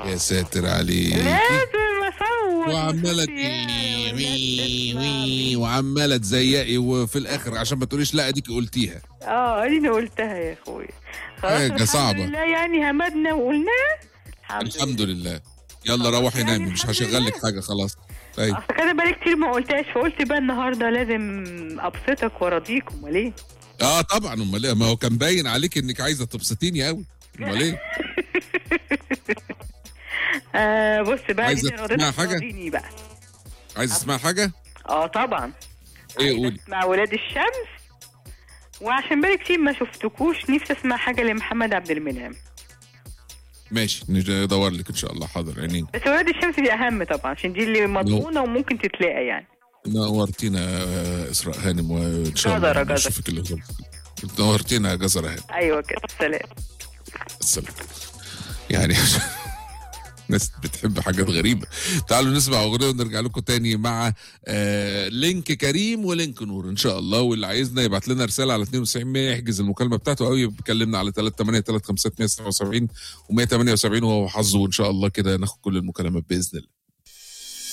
يا ساتر عليك لازم اصور وعماله وأشوف تي- يعني وي ولاد وي تسمع. وعماله تزيقي وفي الاخر عشان ما تقوليش لا اديك قلتيها اه اديني قلتها يا اخويا خلاص حاجة الحمد صعبة. لله يعني همدنا وقلناها الحمد لله يلا روحي يعني نامي مش الحمد هشغل لك لله. حاجه خلاص طيب اصل كده بقالي كتير ما قلتهاش فقلت بقى النهارده لازم ابسطك وارضيك امال ايه اه طبعا امال ايه ما هو كان باين عليك انك عايزه تبسطيني قوي امال ايه آه بص بقى عايزة دي رضيتك تسمعي حاجة؟ تراضيني بقى عايزه تسمع حاجه اه طبعا ايه عايزة قولي اسمع ولاد الشمس وعشان بالي كتير ما شفتكوش نفسي اسمع حاجه لمحمد عبد المنعم ماشي ندور لك ان شاء الله حاضر عينين بس ولاد الشمس دي اهم طبعا عشان دي اللي مضمونه وممكن تتلاقى يعني نورتينا يا اسراء هانم وان شاء جزرة، الله جزرة. نشوفك اللي نورتينا يا جزره هانم ايوه كده سلام السلام يعني ناس بتحب حاجات غريبة تعالوا نسمع أغنية ونرجع لكم تاني مع آه لينك كريم ولينك نور إن شاء الله واللي عايزنا يبعت لنا رسالة على 92 100 يحجز المكالمة بتاعته أو يكلمنا على 38 3 5 177 و178 وهو حظه وإن شاء الله كده ناخد كل المكالمات بإذن الله